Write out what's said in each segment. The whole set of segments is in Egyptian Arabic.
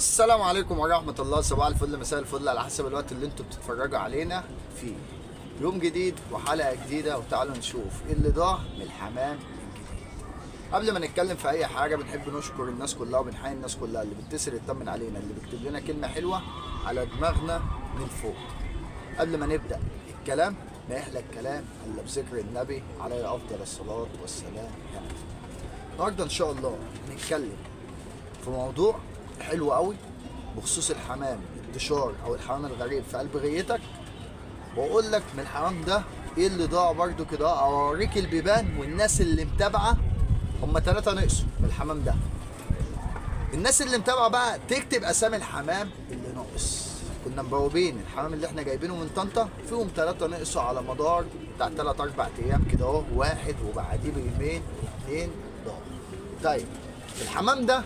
السلام عليكم ورحمة الله صباح الفل مساء الفل على حسب الوقت اللي انتوا بتتفرجوا علينا فيه يوم جديد وحلقة جديدة وتعالوا نشوف ايه اللي ضاع من الحمام الجديد قبل ما نتكلم في اي حاجة بنحب نشكر الناس كلها وبنحيي الناس كلها اللي بتتصل تطمن علينا اللي بيكتب لنا كلمة حلوة على دماغنا من فوق قبل ما نبدأ الكلام ما يحلى الكلام الا بذكر النبي عليه افضل الصلاة والسلام يا نبي. النهارده ان شاء الله هنتكلم في موضوع حلو قوي بخصوص الحمام الدشار او الحمام الغريب في قلب غيتك واقول لك من الحمام ده ايه اللي ضاع برضو كده اوريك البيبان والناس اللي متابعه هم ثلاثة نقصوا من الحمام ده الناس اللي متابعه بقى تكتب اسامي الحمام اللي ناقص كنا مبوبين الحمام اللي احنا جايبينه من طنطا فيهم ثلاثة نقصوا على مدار بتاع ثلاث اربع ايام كده اهو واحد وبعديه بيومين اتنين ضاع طيب الحمام ده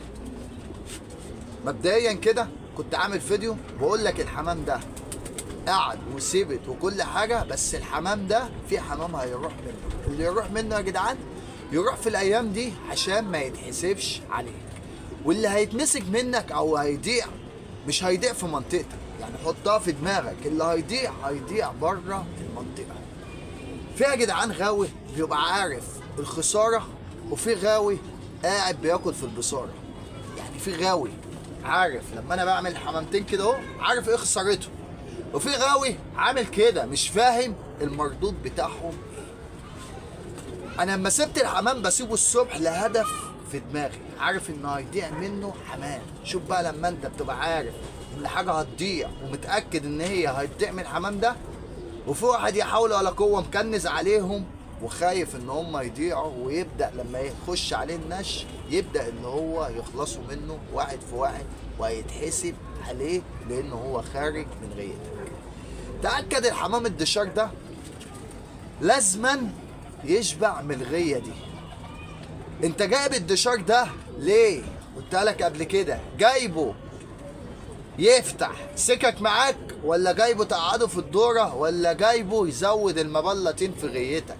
مبدئيا كده كنت عامل فيديو بقول لك الحمام ده قعد وثبت وكل حاجه بس الحمام ده في حمام هيروح منه اللي يروح منه يا جدعان يروح في الايام دي عشان ما يتحسبش عليك واللي هيتمسك منك او هيضيع مش هيضيع في منطقتك يعني حطها في دماغك اللي هيضيع هيضيع بره المنطقه في يا جدعان غاوي بيبقى عارف الخساره وفي غاوي قاعد بياكل في البصاره يعني في غاوي عارف لما انا بعمل حمامتين كده اهو عارف ايه خسارته وفي غاوي عامل كده مش فاهم المردود بتاعهم إيه. انا لما سبت الحمام بسيبه الصبح لهدف في دماغي عارف انه هيضيع منه حمام شوف بقى لما انت بتبقى عارف ان حاجه هتضيع ومتاكد ان هي هتضيع من الحمام ده وفي واحد يحاول ولا قوه مكنز عليهم وخايف ان هم يضيعوا ويبدا لما يخش عليه النش يبدا ان هو يخلصوا منه واحد في واحد وهيتحسب عليه لان هو خارج من غيتك تاكد الحمام الدشار ده لازما يشبع من الغيه دي انت جايب الدشار ده ليه قلت لك قبل كده جايبه يفتح سكك معاك ولا جايبه تقعده في الدوره ولا جايبه يزود المبلطين في غيتك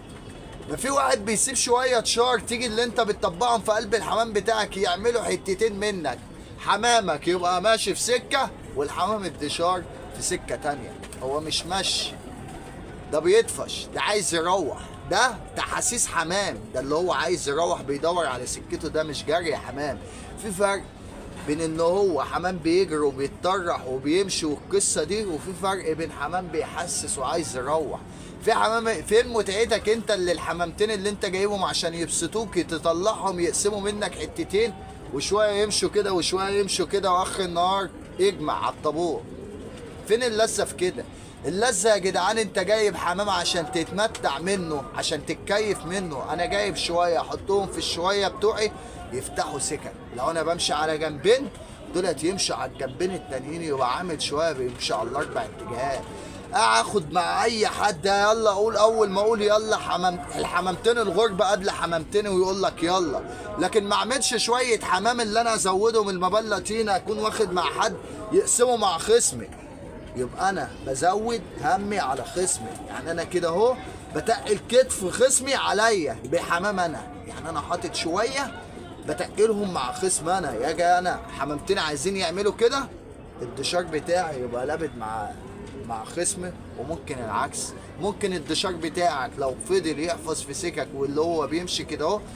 ما في واحد بيسيب شويه شار تيجي اللي انت بتطبقهم في قلب الحمام بتاعك يعملوا حتتين منك حمامك يبقى ماشي في سكه والحمام الدشار في سكه تانية هو مش ماشي ده بيطفش ده عايز يروح ده تحاسيس حمام ده اللي هو عايز يروح بيدور على سكته ده مش جري يا حمام في فرق بين ان هو حمام بيجري وبيتطرح وبيمشي والقصه دي وفي فرق بين حمام بيحسس وعايز يروح في حمام فين متعتك انت اللي الحمامتين اللي انت جايبهم عشان يبسطوك تطلعهم يقسموا منك حتتين وشويه يمشوا كده وشويه يمشوا كده واخر النهار يجمع على الطابور فين اللذه في كده اللذه يا جدعان انت جايب حمام عشان تتمتع منه عشان تتكيف منه انا جايب شويه احطهم في الشويه بتوعي يفتحوا سكن لو انا بمشي على جنبين دولت يمشوا على الجنبين التانيين يبقى عامل شويه بيمشي على الاربع اتجاهات اخد مع اي حد يلا اقول اول ما اقول يلا حمام الحمامتين الغربة قبل حمامتين ويقول لك يلا لكن ما اعملش شويه حمام اللي انا ازودهم المبلطين اكون واخد مع حد يقسموا مع خصمي يبقى انا بزود همي على خصمي يعني انا كده اهو بتقل كتف خصمي عليا بحمام انا يعني انا حاطط شويه بتقلهم مع خصم انا ياجي انا حمامتين عايزين يعملوا كده الدشار بتاعي يبقى لابد مع مع خصمي وممكن العكس ممكن الدشار بتاعك لو فضل يحفظ في سكك واللي هو بيمشي كده اهو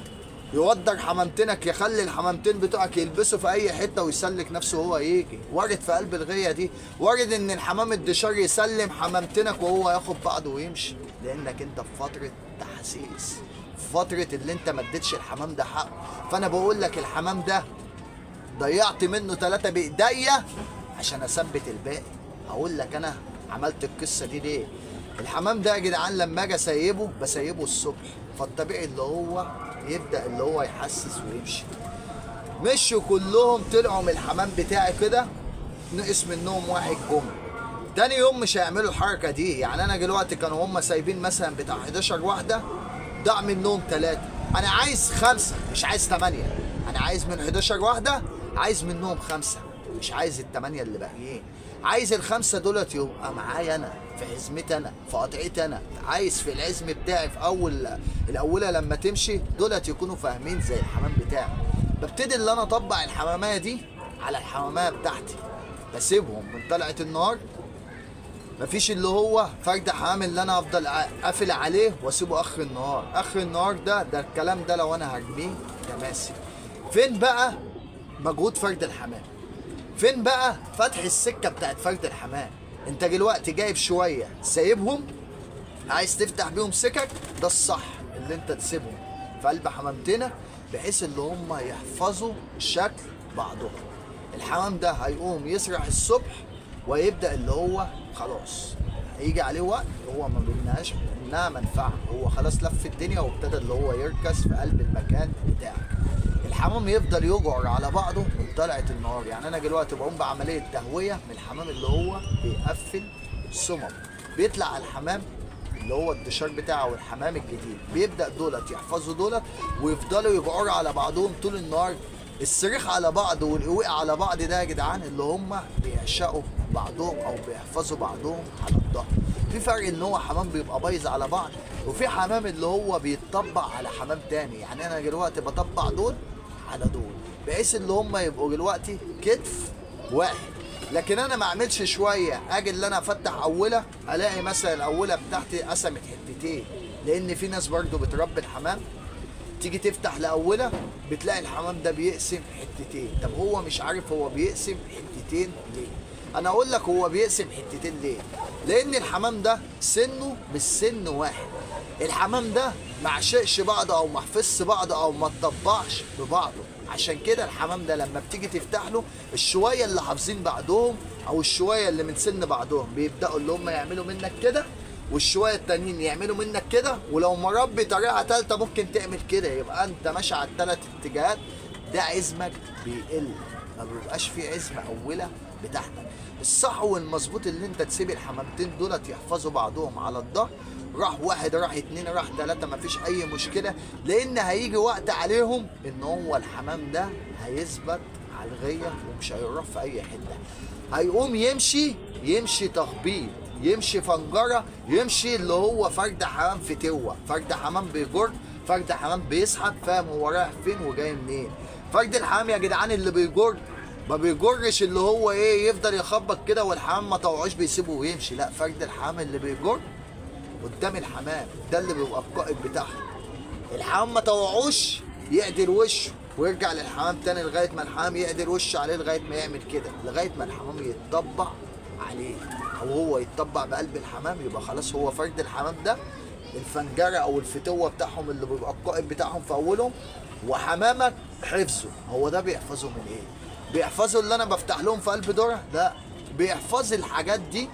يودر حمامتينك يخلي الحمامتين بتوعك يلبسوا في اي حته ويسلك نفسه وهو يجي وارد في قلب الغيه دي وارد ان الحمام الدشار يسلم حمامتينك وهو ياخد بعضه ويمشي لانك انت في فتره تحسيس في فتره اللي انت ما اديتش الحمام ده حقه فانا بقول لك الحمام ده ضيعت منه ثلاثه بايديا عشان اثبت الباقي هقول لك انا عملت القصه دي ليه الحمام ده يا جدعان لما اجي اسيبه بسيبه الصبح فالطبيعي اللي هو يبدا اللي هو يحسس ويمشي مشوا كلهم طلعوا من الحمام بتاعي كده نقص منهم واحد جم تاني يوم مش هيعملوا الحركه دي يعني انا دلوقتي كانوا هم سايبين مثلا بتاع 11 واحده ضاع منهم ثلاثه انا عايز خمسه مش عايز ثمانيه انا عايز من 11 واحده عايز منهم خمسه مش عايز الثمانيه اللي باقيين عايز الخمسه دولت يبقى معايا انا في حزمتي انا في قطعتي انا عايز في العزم بتاعي في اول الاولى لما تمشي دولت يكونوا فاهمين زي الحمام بتاعي ببتدي اللي انا اطبق الحماميه دي على الحماميه بتاعتي بسيبهم من طلعه النهار مفيش اللي هو فرد حمام اللي انا افضل ع- قافل عليه واسيبه اخر النهار اخر النهار ده ده الكلام ده لو انا هرميه تماسي فين بقى مجهود فرد الحمام فين بقى فتح السكه بتاعت فرد الحمام انت دلوقتي جايب شويه سايبهم عايز تفتح بيهم سكك ده الصح اللي انت تسيبهم في قلب حمامتنا بحيث اللي هم يحفظوا شكل بعضهم الحمام ده هيقوم يسرح الصبح ويبدا اللي هو خلاص هيجي عليه وقت هو ما بينهاش انها منفعه هو خلاص لف الدنيا وابتدى اللي هو يركز في قلب المكان بتاعك الحمام يفضل يجعر على بعضه من طلعه النهار يعني انا دلوقتي بقوم بعمليه تهويه من الحمام اللي هو بيقفل السمم بيطلع على الحمام اللي هو الدشار بتاعه والحمام الجديد بيبدا دولت يحفظوا دولت ويفضلوا يجعروا على بعضهم طول النهار الصريخ على بعض والقويق على بعض ده يا جدعان اللي هم بيعشقوا بعضهم او بيحفظوا بعضهم على الظهر في فرق ان هو حمام بيبقى بايظ على بعض وفي حمام اللي هو بيتطبق على حمام تاني يعني انا دلوقتي بطبق دول على دول بحيث اللي هم يبقوا دلوقتي كتف واحد لكن انا ما اعملش شويه اجي اللي انا افتح اوله الاقي مثلا الاوله بتاعتي قسمت حتتين لان في ناس برضو بتربي الحمام تيجي تفتح لاوله بتلاقي الحمام ده بيقسم حتتين طب هو مش عارف هو بيقسم حتتين ليه انا اقول لك هو بيقسم حتتين ليه لان الحمام ده سنه مش سن واحد الحمام ده ما عشقش بعض او ما حفظش بعض او ما اتطبعش ببعضه عشان كده الحمام ده لما بتيجي تفتح له الشويه اللي حافظين بعضهم او الشويه اللي من سن بعضهم بيبداوا اللي هم يعملوا منك كده والشويه التانيين يعملوا منك كده ولو مربي طريقه تالته ممكن تعمل كده يبقى انت ماشي على الثلاث اتجاهات ده عزمك بيقل ما بيبقاش في عزم اوله بتاعتك الصح والمظبوط اللي انت تسيب الحمامتين دولت يحفظوا بعضهم على الظهر راح واحد راح اتنين راح تلاتة مفيش اي مشكلة لان هيجي وقت عليهم ان هو الحمام ده هيثبت على الغية ومش هيروح في اي حتة هيقوم يمشي يمشي تخبيط يمشي فنجرة يمشي اللي هو فرد حمام في توة فرد حمام بيجر فرد حمام بيسحب فاهم هو رايح فين وجاي منين فرد الحمام يا جدعان اللي بيجر ما بيجرش اللي هو ايه يفضل يخبط كده والحمام ما طوعوش بيسيبه ويمشي لا فرد الحمام اللي بيجر قدام الحمام ده اللي بيبقى القائد بتاعهم الحمام ما طوعوش يعدل وشه ويرجع للحمام تاني لغايه ما الحمام يعدل وشه عليه لغايه ما يعمل كده لغايه ما الحمام يتطبع عليه او هو يتطبع بقلب الحمام يبقى خلاص هو فرد الحمام ده الفنجره او الفتوه بتاعهم اللي بيبقى القائد بتاعهم في اولهم وحمامك حفظه هو ده بيحفظه من ايه بيحفظوا اللي انا بفتح لهم في قلب دوره لا بيحفظ الحاجات دي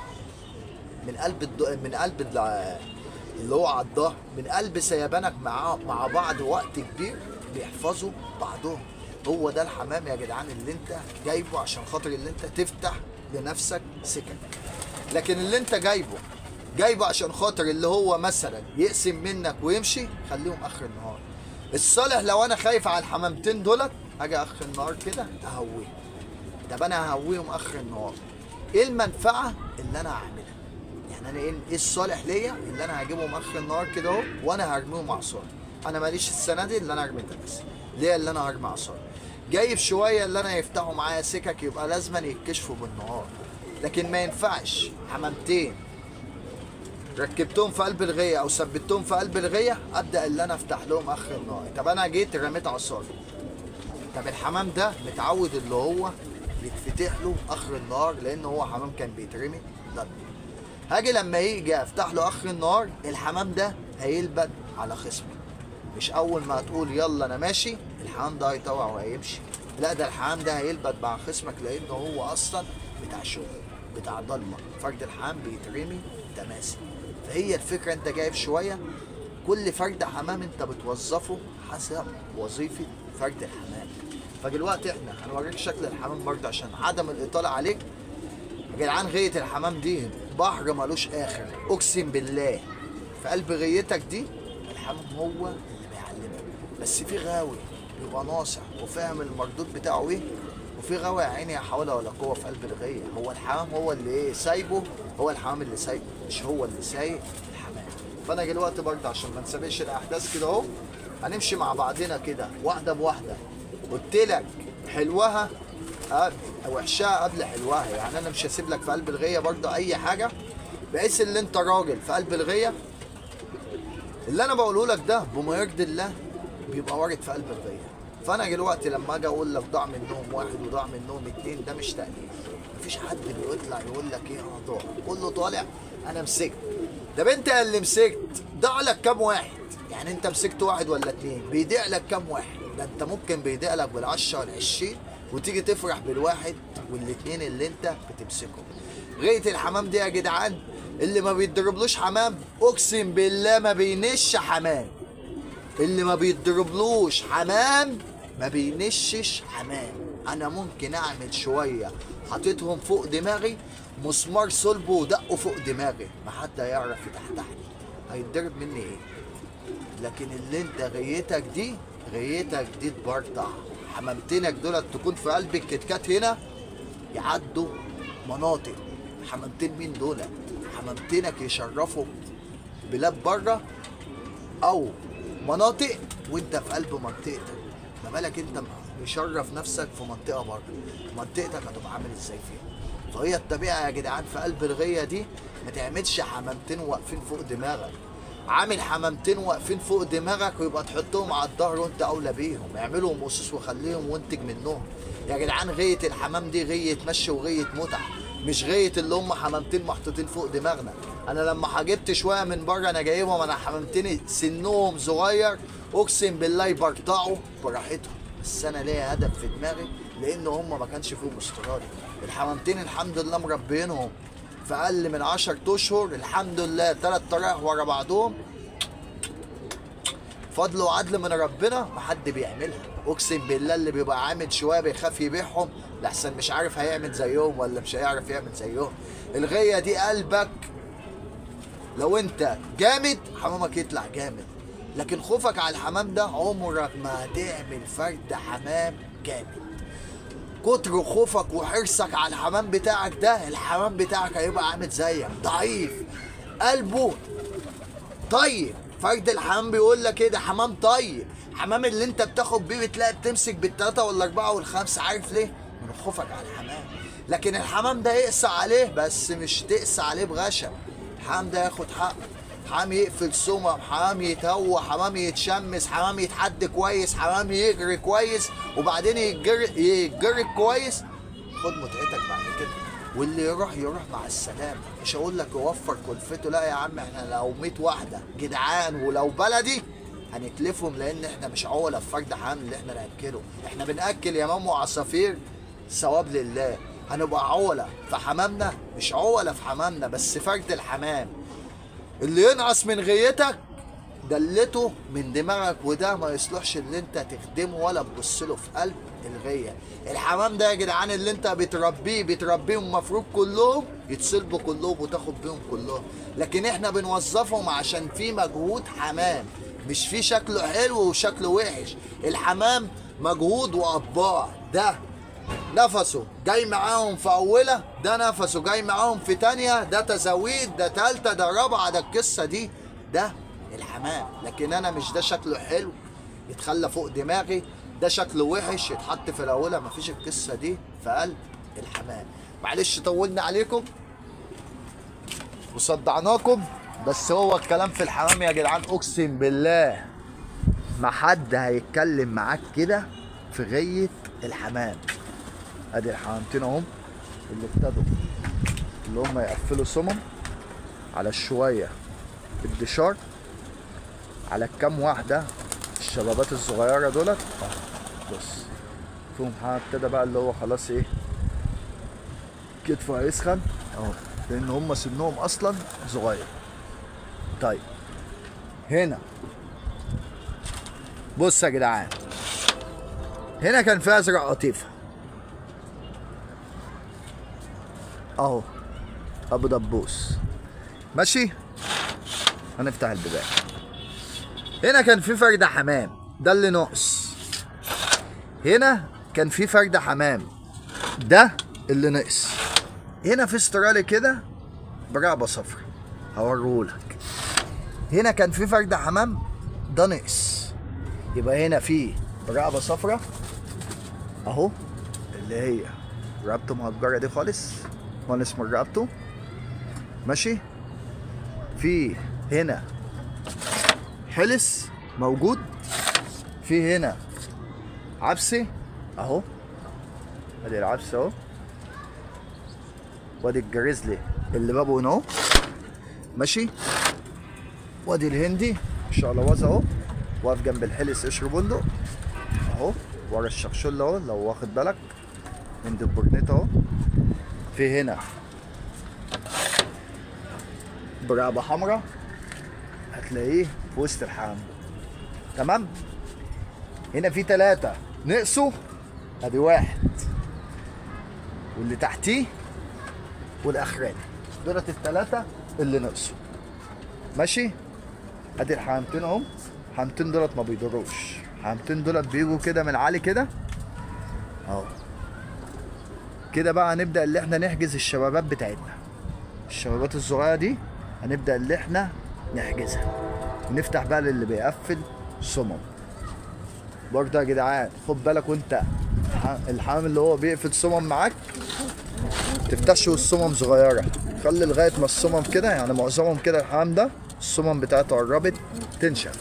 من قلب الدو... من قلب الع- اللي هو على الظهر من قلب سيبانك مع مع بعض وقت كبير بيحفظوا بعضهم هو ده الحمام يا جدعان اللي انت جايبه عشان خاطر اللي انت تفتح لنفسك سكك لكن اللي انت جايبه جايبه عشان خاطر اللي هو مثلا يقسم منك ويمشي خليهم اخر النهار الصالح لو انا خايف على الحمامتين دولت اجي اخر النهار كده اهويهم طب انا ههويهم اخر النهار ايه المنفعه اللي انا هعملها يعني انا ايه ايه الصالح ليا اللي انا هجيبهم اخر النهار كده اهو وانا هرميهم عصار انا ماليش السنه دي اللي انا ارمي بس ليه اللي انا هرمي عصار جايب شويه اللي انا يفتحوا معايا سكك يبقى لازما يتكشفوا بالنهار لكن ما ينفعش حمامتين ركبتهم في قلب الغيه او ثبتهم في قلب الغيه ابدا اللي انا افتح لهم اخر النهار طب انا جيت رميت عصار طب الحمام ده متعود اللي هو يتفتح له اخر النهار لان هو حمام كان بيترمي ضد هاجي لما يجي افتح له اخر النهار الحمام ده هيلبد على خصمي مش اول ما هتقول يلا انا ماشي الحمام ده هيطوع وهيمشي لا ده الحمام ده هيلبد مع خصمك لان هو اصلا بتاع شغل بتاع ضلمه فرد الحمام بيترمي تماسي فهي الفكره انت جايب شويه كل فرد حمام انت بتوظفه حسب وظيفه فرد الحمام فدلوقتي احنا هنوريك شكل الحمام برضه عشان عدم الاطاله عليك يا جدعان غاية الحمام دي بحر ملوش آخر أقسم بالله في قلب غايتك دي الحمام هو اللي بيعلمك بس في غاوي بيبقى ناصح وفاهم المردود بتاعه ايه وفي غاوي يا عيني لا حول ولا قوة في قلب الغاية هو الحمام هو اللي ايه سايبه هو الحمام اللي سايبه مش هو اللي سايق الحمام فأنا دلوقتي برضه عشان ما نسابقش الأحداث كده أهو هنمشي مع بعضنا كده واحدة بواحدة قلت لك حلوها قبل وحشها قبل حلوها يعني انا مش هسيب لك في قلب الغيه برضو اي حاجه بحيث ان انت راجل في قلب الغيه اللي انا بقوله لك ده بما يرضي الله بيبقى وارد في قلب الغيه فانا دلوقتي لما اجي اقول لك ضاع منهم واحد وضاع منهم اتنين ده مش تقليل مفيش حد بيطلع يقول لك ايه انا ضاع كله طالع انا مسكت طب انت اللي مسكت ضاع لك كام واحد يعني انت مسكت واحد ولا اتنين بيضيع لك كام واحد ده انت ممكن بيضيع لك بالعشرة والعشرين وتيجي تفرح بالواحد والاتنين اللي انت بتمسكهم غاية الحمام دي يا جدعان اللي ما بيتضربلوش حمام اقسم بالله ما بينش حمام اللي ما بيتضربلوش حمام ما بينشش حمام انا ممكن اعمل شويه حاططهم فوق دماغي مسمار صلبه ودقه فوق دماغي ما حد هيعرف يتحتحني هيتضرب مني ايه لكن اللي انت غيتك دي غيتك دي تبرطع حمامتينك دولت تكون في قلب الكتكات هنا يعدوا مناطق حمامتين مين دولت حمامتينك يشرفوا بلاد بره او مناطق وانت في قلب منطقتك ما بالك انت مشرف نفسك في منطقه بره منطقتك هتبقى عامل ازاي فيها فهي الطبيعه يا جدعان في قلب الغيه دي ما تعملش حمامتين واقفين فوق دماغك عامل حمامتين واقفين فوق دماغك ويبقى تحطهم على الظهر وانت اولى بيهم اعملهم اسس وخليهم وانتج منهم يا جدعان غيه الحمام دي غيه مشي وغيه متعه مش غايه اللي هم حمامتين محطوطين فوق دماغنا انا لما حجبت شويه من بره انا جايبهم انا حمامتين سنهم صغير اقسم بالله يبرطعوا براحتهم بس انا ليا هدف في دماغي لان هم ما كانش فيهم استرالي الحمامتين الحمد لله مربينهم في اقل من 10 اشهر الحمد لله ثلاث طرائح ورا بعضهم فضل وعدل من ربنا ما حد بيعملها اقسم بالله اللي بيبقى عامل شويه بيخاف يبيعهم لحسن مش عارف هيعمل زيهم ولا مش هيعرف يعمل زيهم الغيه دي قلبك لو انت جامد حمامك يطلع جامد لكن خوفك على الحمام ده عمرك ما هتعمل فرد حمام جامد كتر خوفك وحرصك على الحمام بتاعك ده الحمام بتاعك هيبقى عامل زيك ضعيف قلبه طيب فرد الحمام بيقول لك ايه ده حمام طيب حمام اللي انت بتاخد بيه بتلاقي بتمسك بالثلاثه والاربعه والخمسه عارف ليه؟ من خوفك على الحمام لكن الحمام ده يقسى عليه بس مش تقسى عليه بغشم الحمام ده ياخد حقه حمام يقفل سمم حمام يتهوى حمام يتشمس حمام يتحد كويس حمام يجري كويس وبعدين يتجري يتجري كويس خد متعتك بعد كده واللي يروح يروح مع السلامة مش هقول لك يوفر كلفته لا يا عم احنا لو 100 واحدة جدعان ولو بلدي هنتلفهم لان احنا مش عولة في فرد حمام اللي احنا ناكله احنا بناكل يا مامو عصافير ثواب لله هنبقى عولة في حمامنا مش عولة في حمامنا بس فرد الحمام اللي ينقص من غيتك دلته من دماغك وده ما يصلحش اللي انت تخدمه ولا تبص له في قلب الغيه الحمام ده يا جدعان اللي انت بتربيه بتربيهم المفروض كلهم يتصلبوا كلهم وتاخد بيهم كلهم لكن احنا بنوظفهم عشان في مجهود حمام مش في شكله حلو وشكله وحش الحمام مجهود واطباع ده نفسه جاي معاهم في اولى ده نفسه جاي معاهم في تانية ده تزاويد ده تالتة ده رابعة ده القصة دي ده الحمام لكن انا مش ده شكله حلو يتخلى فوق دماغي ده شكله وحش يتحط في الاولى مفيش القصة دي في قلب الحمام معلش طولنا عليكم وصدعناكم بس هو الكلام في الحمام يا جدعان اقسم بالله ما حد هيتكلم معاك كده في غية الحمام ادي الحمامتين اهم اللي ابتدوا اللي هم يقفلوا سمم على الشوية الدشار على الكام واحدة الشبابات الصغيرة دولت اه بص فيهم حمام ابتدى بقى اللي هو خلاص ايه كتفه هيسخن اهو لان هم سنهم اصلا صغير طيب هنا بص يا جدعان هنا كان في ازرق قطيفه اهو ابو دبوس ماشي هنفتح البيبان هنا كان في فردة حمام ده اللي ناقص هنا كان في فردة حمام ده اللي نقص هنا في استرالي كده برقبة صفرا هوريهولك هنا كان في فردة حمام ده نقص يبقى هنا في برقبة صفرا اهو اللي هي رقبته مهجرة دي خالص خالص من رقبته ماشي في هنا حلس موجود في هنا عبسي اهو ادي العبسة اهو وادي الجريزلي اللي بابه هنا اهو ماشي وادي الهندي شقلواز اهو واقف جنب الحلس قشر بندق اهو ورا الشخشولة اهو لو واخد بالك هند البورنيت اهو في هنا برقبة حمراء هتلاقيه في وسط الحمام تمام هنا في ثلاثة نقصوا ادي واحد واللي تحتيه والاخراني دولت الثلاثة اللي نقصوا ماشي ادي الحمامتين اهم الحمامتين دولت ما بيضروش الحمامتين دولت بيجوا كده من عالي كده اهو كده بقى هنبدأ اللي احنا نحجز الشبابات بتاعتنا الشبابات الصغيرة دي هنبدأ اللي احنا نحجزها ونفتح بقى للي بيقفل صمم برضه يا جدعان خد بالك وانت الح- الحمام اللي هو بيقفل صمم معاك تفتحش والصمم صغيرة خلي لغاية ما الصمم كده يعني معظمهم كده الحمام ده الصمم بتاعته قربت تنشف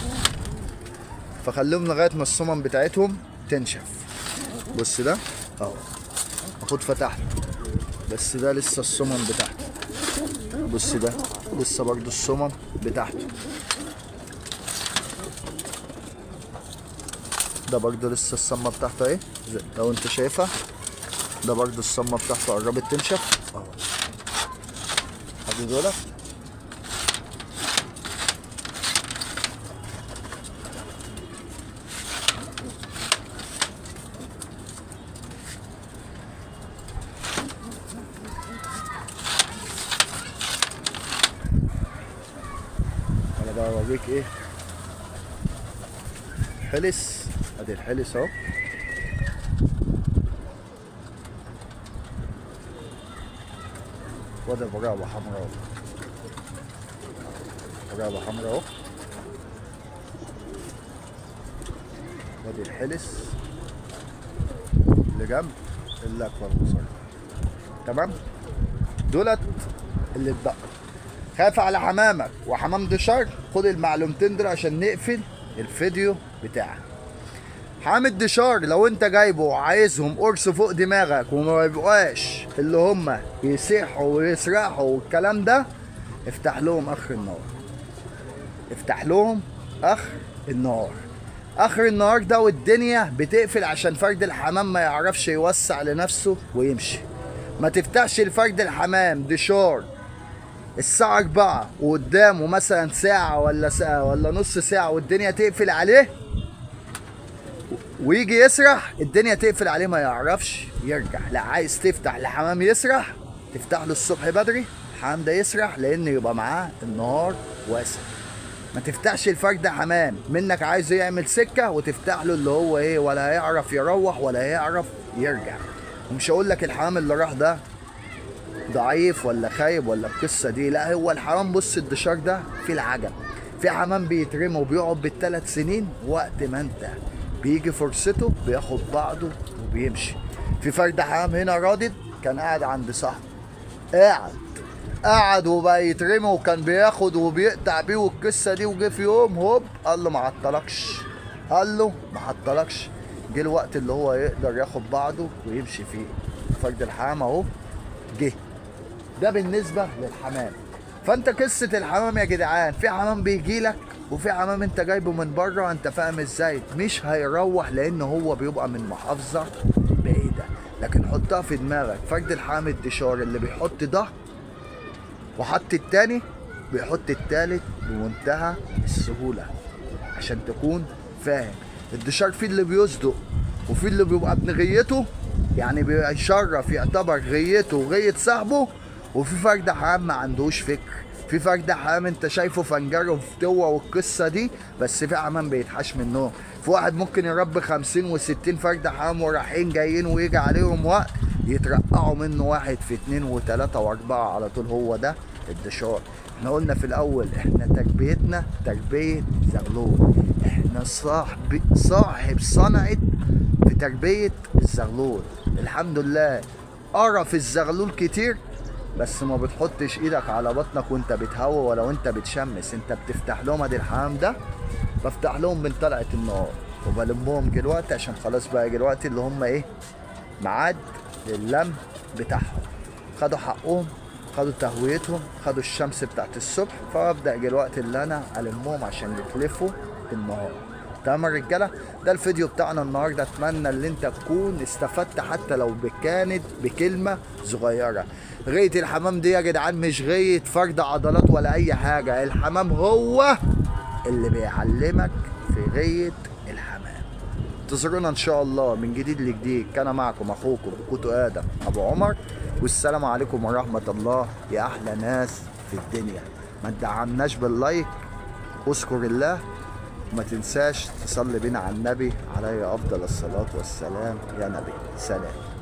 فخليهم لغاية ما الصمم بتاعتهم تنشف بص ده اهو المفروض فتحته بس ده لسه الصمم بتاعته بص ده لسه برضو الصمم بتاعته ده برضو لسه الصمة بتاعته اهي زي- لو انت شايفها ده برضو الصمة بتاعته قربت تنشف اهو ادي دولت انا بقى اوريك ايه حلس ادي الحلس اهو وده برقبة حمراء اهو برقبة حمراء اهو وادي الحلس اللي جنب اللي اكبر بصراحة تمام دولت اللي اتبقى خايف على حمامك وحمام دشار خد المعلومتين دول عشان نقفل الفيديو بتاعك حمام الدشار لو انت جايبه وعايزهم قرص فوق دماغك وما يبقاش اللي هم يسيحوا ويسرحوا والكلام ده افتح لهم اخر النهار افتح لهم اخر النهار اخر النهار ده والدنيا بتقفل عشان فرد الحمام ما يعرفش يوسع لنفسه ويمشي ما تفتحش لفرد الحمام دشار الساعة 4 وقدامه مثلا ساعة ولا ساعة ولا نص ساعة والدنيا تقفل عليه ويجي يسرح الدنيا تقفل عليه ما يعرفش يرجع لا عايز تفتح لحمام يسرح تفتح له الصبح بدري الحمام ده يسرح لان يبقى معاه النهار واسع ما تفتحش الفرد حمام منك عايزه يعمل سكة وتفتح له اللي هو ايه ولا هيعرف يروح ولا هيعرف يرجع ومش هقول لك الحمام اللي راح ده ضعيف ولا خايب ولا القصه دي لا هو الحمام بص الدشار ده في العجب في حمام بيترمي وبيقعد بالثلاث سنين وقت ما انت بيجي فرصته بياخد بعضه وبيمشي في فرد حمام هنا رادد كان قاعد عند صاحبه قاعد قعد وبقى يترمي وكان بياخد وبيقطع بيه والقصه دي وجه في يوم هوب قال له ما عطلكش قال له ما عطلكش جه الوقت اللي هو يقدر ياخد بعضه ويمشي فيه فرد الحمام اهو جه ده بالنسبه للحمام فانت قصه الحمام يا جدعان في حمام بيجي لك وفي حمام انت جايبه من بره انت فاهم ازاي مش هيروح لان هو بيبقى من محافظه بعيده لكن حطها في دماغك فرد الحمام الدشار اللي بيحط ده وحط التاني بيحط التالت بمنتهى السهوله عشان تكون فاهم الدشار فيه اللي بيصدق وفي اللي بيبقى ابن غيته يعني بيشرف يعتبر غيته وغية صاحبه وفي فرد حمام ما عندوش فكر في فرد حمام انت شايفه فنجره وفتوه والقصه دي بس في حمام بيتحاش منهم في واحد ممكن يربي 50 و60 فرد حمام ورايحين جايين ويجي عليهم وقت يترقعوا منه واحد في اتنين وتلاته واربعه على طول هو ده الدشار احنا قلنا في الاول احنا تربيتنا تربيه زغلول احنا صاحب صاحب صنعه في تربيه الزغلول الحمد لله قرف الزغلول كتير بس ما بتحطش ايدك على بطنك وانت بتهوى ولا وانت بتشمس انت بتفتح لهم ادي الحمام ده بفتح لهم من طلعة النهار وبلمهم دلوقتي عشان خلاص بقى دلوقتي اللي هم ايه ميعاد للم بتاعهم خدوا حقهم خدوا تهويتهم خدوا الشمس بتاعت الصبح فابدا دلوقتي اللي انا المهم عشان يتلفوا النهار تمام يا رجاله ده الفيديو بتاعنا النهارده اتمنى ان انت تكون استفدت حتى لو كانت بكلمه صغيره غايه الحمام دي يا جدعان مش غايه فرد عضلات ولا اي حاجه الحمام هو اللي بيعلمك في غايه الحمام انتظرونا ان شاء الله من جديد لجديد كان معكم اخوكم كوتو ادم ابو عمر والسلام عليكم ورحمه الله يا احلى ناس في الدنيا ما تدعمناش باللايك اذكر الله وما تنساش تصلي بينا على النبي عليه افضل الصلاه والسلام يا نبي سلام